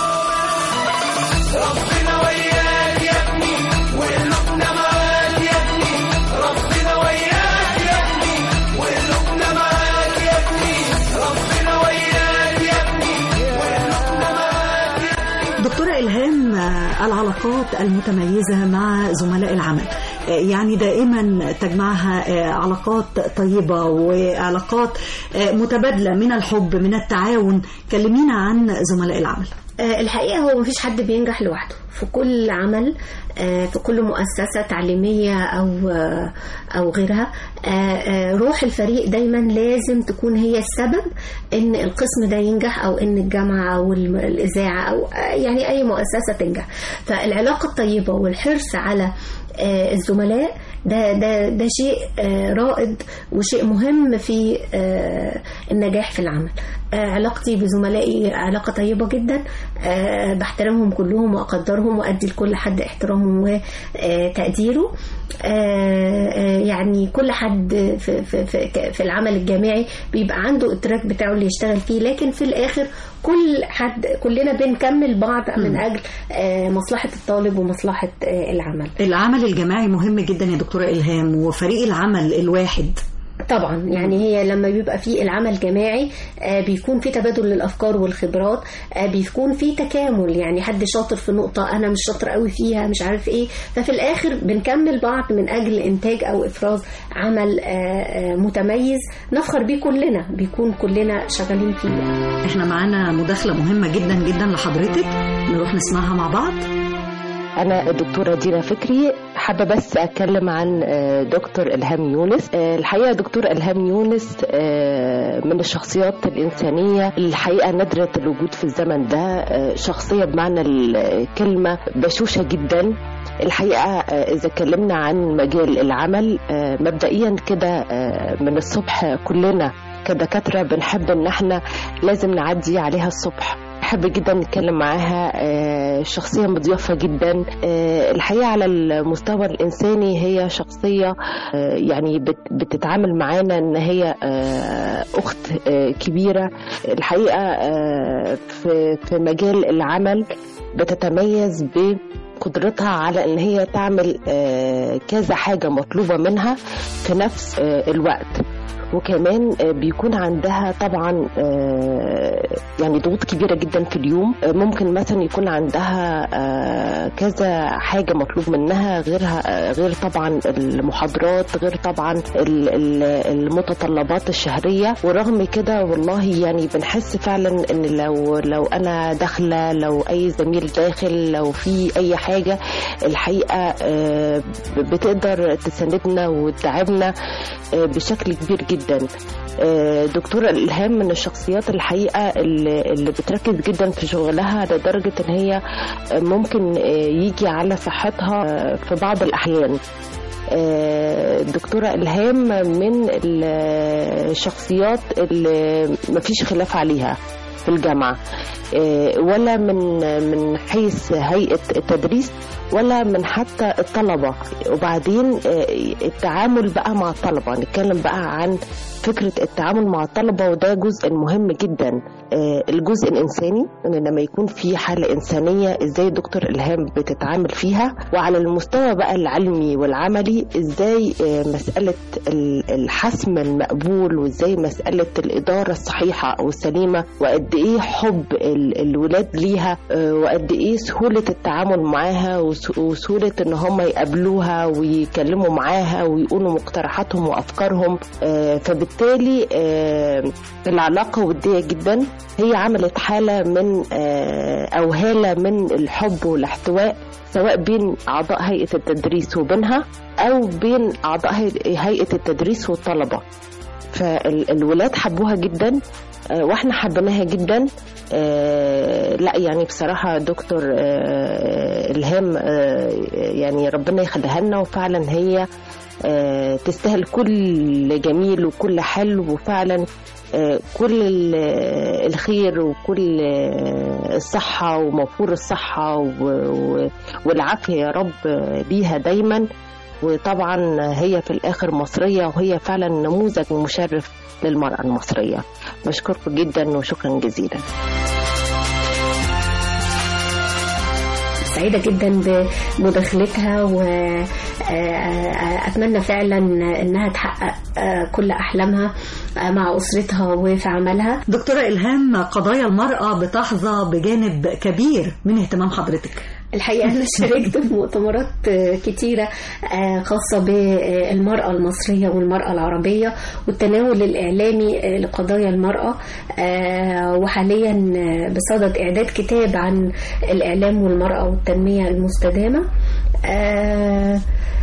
ربنا وياك يا ابني وقلوبنا معاك يا ابني ربنا وياك يا ابني وقلوبنا معاك يا ابني ربنا وياك يا ابني وقلوبنا معاك يا دكتورة إلهام آه، العلاقات المتميزة مع زملاء العمل آه، يعني دائما تجمعها آه، علاقات طيبة وعلاقات آه، متبادلة من الحب من التعاون كلمينا عن زملاء العمل آه، الحقيقة هو مفيش حد بينجح لوحده في كل عمل آه، في كل مؤسسة تعليمية أو آه، أو غيرها آه، آه، روح الفريق دايما لازم تكون هي السبب إن القسم ده ينجح أو إن الجامعة أو الم- الإذاعة أو آه، يعني أي مؤسسة تنجح فالعلاقة الطيبة والحرص على آه، الزملاء ده ده ده شيء آه، رائد وشيء مهم في آه، النجاح في العمل آه، علاقتي بزملائي علاقة طيبة جدا آه، بحترمهم كلهم وأقدرهم وأدي لكل حد احترامه وتقديره آه، آه، يعني كل حد في, في, في, في العمل الجامعي بيبقى عنده التراك بتاعه اللي يشتغل فيه لكن في الآخر كل حد كلنا بنكمل بعض من أجل آه، مصلحة الطالب ومصلحة آه، العمل العمل الجماعي مهم جدا يا دكتورة إلهام وفريق العمل الواحد طبعا يعني هي لما بيبقى في العمل جماعي آه، بيكون في تبادل للافكار والخبرات آه، بيكون في تكامل يعني حد شاطر في نقطه انا مش شاطر قوي فيها مش عارف ايه ففي الاخر بنكمل بعض من اجل انتاج او افراز عمل آه، آه، متميز نفخر بيه كلنا بيكون كلنا شغالين فيه احنا معانا مداخلة مهمة جدا جدا لحضرتك نروح نسمعها مع بعض أنا الدكتورة دينا فكري حابة بس أتكلم عن آه، دكتور إلهام يونس آه، الحقيقة دكتور إلهام يونس آه، من الشخصيات الإنسانية الحقيقة نادرة الوجود في الزمن ده آه، شخصية بمعنى الكلمة بشوشة جدا الحقيقة آه، إذا اتكلمنا عن مجال العمل آه، مبدئيا كده آه، من الصبح كلنا كدكاترة بنحب إن احنا لازم نعدي عليها الصبح بحب جدا نتكلم معاها آه، شخصية مضيافة جدا آه، الحقيقة على المستوى الإنساني هي شخصية آه، يعني بت- بتتعامل معانا إن هي آه، أخت آه، كبيرة الحقيقة آه، في في مجال العمل بتتميز بقدرتها على ان هي تعمل آه، كذا حاجة مطلوبة منها في نفس آه، الوقت وكمان آه، بيكون عندها طبعا آه، يعني ضغوط كبيرة جدا في اليوم آه، ممكن مثلا يكون عندها آه، كذا حاجة مطلوب منها غيرها آه، غير طبعا المحاضرات غير طبعا ال- ال- المتطلبات الشهرية ورغم كده والله يعني بنحس فعلا ان لو لو انا داخلة لو اي زميل داخل لو في اي حاجة الحقيقة آه، بتقدر تساندنا وتدعمنا آه، بشكل كبير جدا آه، دكتورة الإلهام من الشخصيات الحقيقة اللي اللي بتركز جدا في شغلها لدرجة إن هي آه، ممكن آه، يجي على صحتها آه، في بعض الأحيان آه، الدكتورة إلهام من الشخصيات اللي مفيش خلاف عليها في الجامعة آه، ولا من من حيث هيئة التدريس ولا من حتى الطلبة وبعدين آه، التعامل بقى مع الطلبة نتكلم بقى عن فكرة التعامل مع الطلبة وده جزء مهم جدا آه، الجزء الإنساني إن لما يكون في حالة إنسانية إزاي دكتور إلهام بتتعامل فيها وعلى المستوى بقى العلمي والعملي إزاي آه، مسألة ال- الحسم المقبول وإزاي مسألة الإدارة الصحيحة والسليمة وقد إيه حب ال- الولاد ليها آه، وقد إيه سهولة التعامل معاها وس- وسهولة إن هم يقابلوها ويكلموا معاها ويقولوا مقترحاتهم وأفكارهم آه، فبالتالي آه، العلاقة ودية جدا هي عملت حالة من آه، أو هالة من الحب والاحتواء سواء بين أعضاء هيئة التدريس وبينها أو بين أعضاء هي- هيئة التدريس والطلبة فالولاد حبوها جدا آه، واحنا حبيناها جدا آه، لا يعني بصراحة دكتور آه، إلهام آه، يعني ربنا يخليها لنا وفعلا هي آه، تستاهل كل جميل وكل حلو وفعلا آه، كل ال- الخير وكل آه، الصحة وموفور الصحة و- و- والعافية يا رب ليها دايما وطبعا هي في الآخر مصرية وهي فعلا نموذج مشرف للمرأة المصرية بشكركم جدا وشكرا جزيلا سعيدة جدا بمداخلتها وأتمنى فعلا إنها تحقق آه، كل أحلامها آه، مع أسرتها وفي عملها دكتورة إلهام قضايا المرأة بتحظى بجانب كبير من اهتمام حضرتك الحقيقة أنا شاركت في مؤتمرات آه، كتيرة آه، خاصة بالمرأة المصرية والمرأة العربية والتناول الإعلامي آه، لقضايا المرأة آه، وحاليا آه، بصدد إعداد كتاب عن الإعلام والمرأة والتنمية المستدامة آه،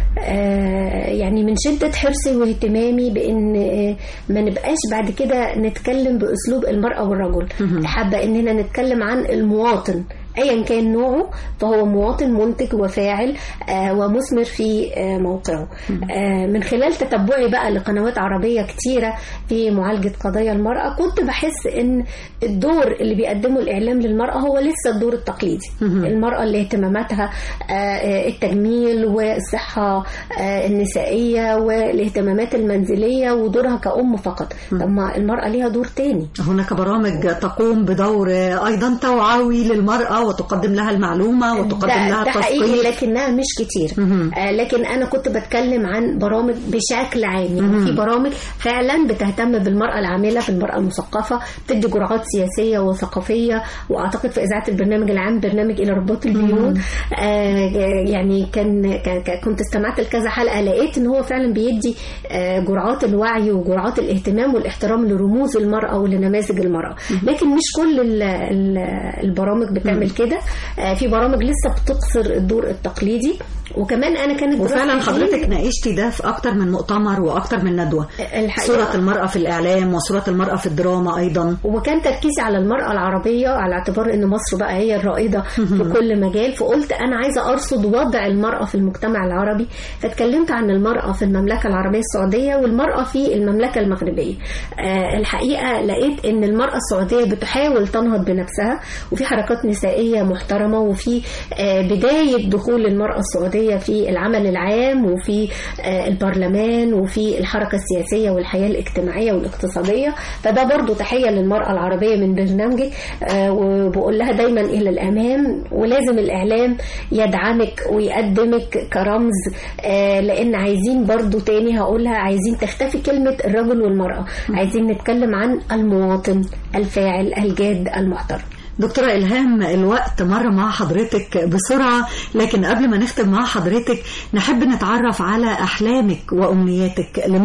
آه، يعني من شدة حرصي واهتمامي بأن آه، ما نبقاش بعد كده نتكلم بأسلوب المرأة والرجل حابة أننا نتكلم عن المواطن ايا كان نوعه فهو مواطن منتج وفاعل آه، ومثمر في آه، موقعه آه، من خلال تتبعي بقى لقنوات عربيه كتيره في معالجه قضايا المراه كنت بحس ان الدور اللي بيقدمه الاعلام للمراه هو لسه الدور التقليدي المراه اللي اهتماماتها آه، آه، التجميل والصحه آه، النسائيه والاهتمامات المنزليه ودورها كأم فقط طب ما المراه ليها دور تاني هناك برامج تقوم بدور أيضا توعوي للمرأة وتقدم لها المعلومة وتقدم ده, لها ده حقيقي التثقيف لكنها مش كتير آه لكن انا كنت بتكلم عن برامج بشكل عام يعني في برامج فعلا بتهتم بالمراه العامله بالمراه المثقفه بتدي جرعات سياسيه وثقافيه واعتقد في اذاعه البرنامج العام برنامج الى رباط البيوت آه يعني كان كان- كان- كنت استمعت لكذا حلقه لقيت ان هو فعلا بيدي آه جرعات الوعي وجرعات الاهتمام والاحترام لرموز المراه ولنماذج المراه لكن مش كل ال- ال- البرامج بتعمل كده آه، في برامج لسه بتقصر الدور التقليدي وكمان انا كانت وفعلا دراستي حضرتك ناقشتي ده في أكتر من مؤتمر وأكتر من ندوة الحقيقة صورة المرأة في الإعلام وصورة المرأة في الدراما أيضا وكان تركيزي على المرأة العربية على اعتبار ان مصر بقى هي الرائدة في كل مجال فقلت انا عايزة ارصد وضع المرأة في المجتمع العربي فاتكلمت عن المرأة في المملكة العربية السعودية والمرأة في المملكة المغربية آه الحقيقة لقيت ان المرأة السعودية بتحاول تنهض بنفسها وفي حركات نسائية محترمة وفي آه بداية دخول المرأة السعودية في العمل العام وفي آه البرلمان وفي الحركة السياسية والحياة الاجتماعية والاقتصادية فده برضو تحية للمرأة العربية من برنامجك آه وبقول لها دايما إلى الأمام ولازم الإعلام يدعمك ويقدمك كرمز آه لأن عايزين برضو تاني هقولها عايزين تختفي كلمة الرجل والمرأة عايزين نتكلم عن المواطن الفاعل الجاد المحترم دكتورة إلهام الوقت مر مع حضرتك بسرعة لكن قبل ما نختم مع حضرتك نحب نتعرف على أحلامك وأمنياتك لمصر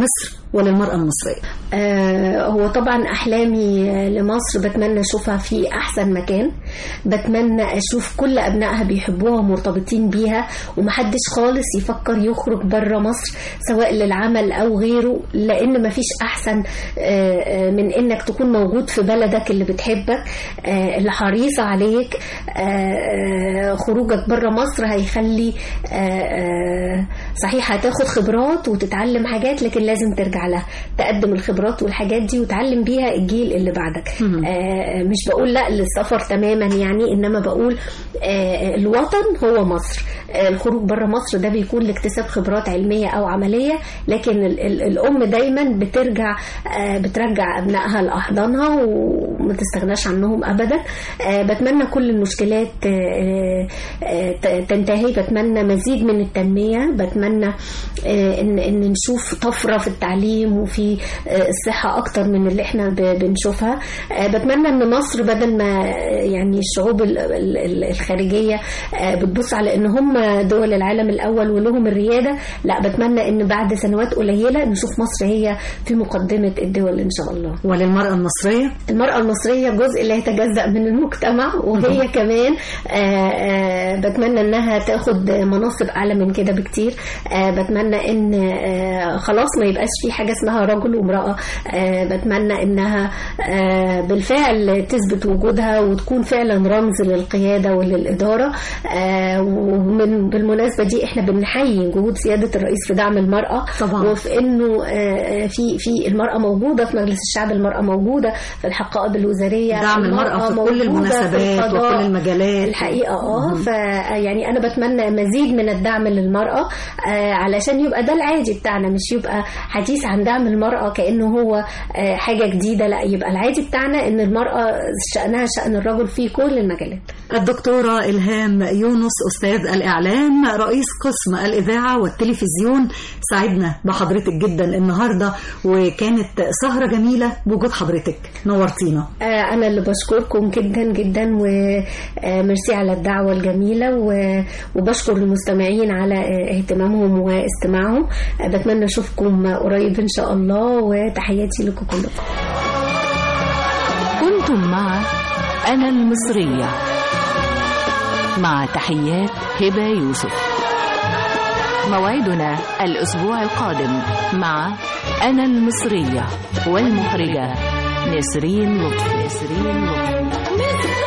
وللمرأة المصرية آه، هو طبعا احلامي آه، لمصر بتمنى اشوفها في احسن مكان بتمنى اشوف كل ابنائها بيحبوها ومرتبطين بيها ومحدش خالص يفكر يخرج بره مصر سواء للعمل او غيره لان مفيش احسن آه، آه، من انك تكون موجود في بلدك اللي بتحبك آه، اللي حريصه عليك آه، آه، خروجك بره مصر هيخلي آه، آه، صحيح هتاخد خبرات وتتعلم حاجات لكن لازم ترجع لها تقدم الخبرات والحاجات دي وتعلم بيها الجيل اللي بعدك آه، مش بقول لا للسفر تماما يعني انما بقول آه، الوطن هو مصر آه، الخروج بره مصر ده بيكون لاكتساب خبرات علميه او عمليه لكن ال- ال- الام دايما بترجع آه، بترجع ابنائها لاحضانها وما تستغناش عنهم ابدا آه، بتمنى كل المشكلات آه، آه، ت- تنتهي بتمنى مزيد من التنميه بتمنى آه، ان ان نشوف طفره في التعليم وفي آه، الصحه اكتر من اللي احنا ب- بنشوفها آه، بتمنى ان مصر بدل ما آه، يعني الشعوب ال- ال- ال- الخارجيه آه، بتبص على ان هم دول العالم الاول ولهم الرياده لا بتمنى ان بعد سنوات قليله نشوف مصر هي في مقدمه الدول ان شاء الله وللمرأة المصرية المرأة المصرية جزء لا يتجزأ من المجتمع وهي كمان آه، آه، بتمنى انها تاخد مناصب اعلى من كده بكتير آه، بتمنى ان آه، خلاص ما يبقاش في حاجة اسمها رجل وامرأة آه، بتمنى انها آه، بالفعل تثبت وجودها وتكون فعلا رمز للقيادة وللإدارة آه، ومن بالمناسبة دي احنا بنحيي جهود سيادة الرئيس في دعم المرأة طبعا. وفي انه آه، في في المرأة موجودة في مجلس الشعب المرأة موجودة في الحقائب الوزارية دعم المرأة في كل موجودة المناسبات القضاء. وكل المجالات. الحقيقة اه ف يعني انا بتمنى مزيد من الدعم للمرأة آه، علشان يبقى ده العادي بتاعنا مش يبقى حديث عن دعم المرأة كأنه هو آه، حاجة جديدة لا يبقى العادي بتاعنا ان المرأة شأنها شأن الرجل في كل المجالات الدكتورة إلهام يونس أستاذ الإعلام رئيس قسم الإذاعة والتلفزيون سعدنا بحضرتك جدا النهاردة وكانت سهرة جميلة بوجود حضرتك نورتينا آه، أنا اللي بشكركم جدا جدا وميرسي على الدعوة الجميلة و- وبشكر المستمعين على آه، اهتمامهم واستماعهم آه، بتمنى أشوفكم قريب إن شاء الله وتحياتي لكم كلكم كنتم مع أنا المصرية مع تحيات هبة يوسف موعدنا الأسبوع القادم مع أنا المصرية والمخرجة نسرين لطفي نسرين لطفي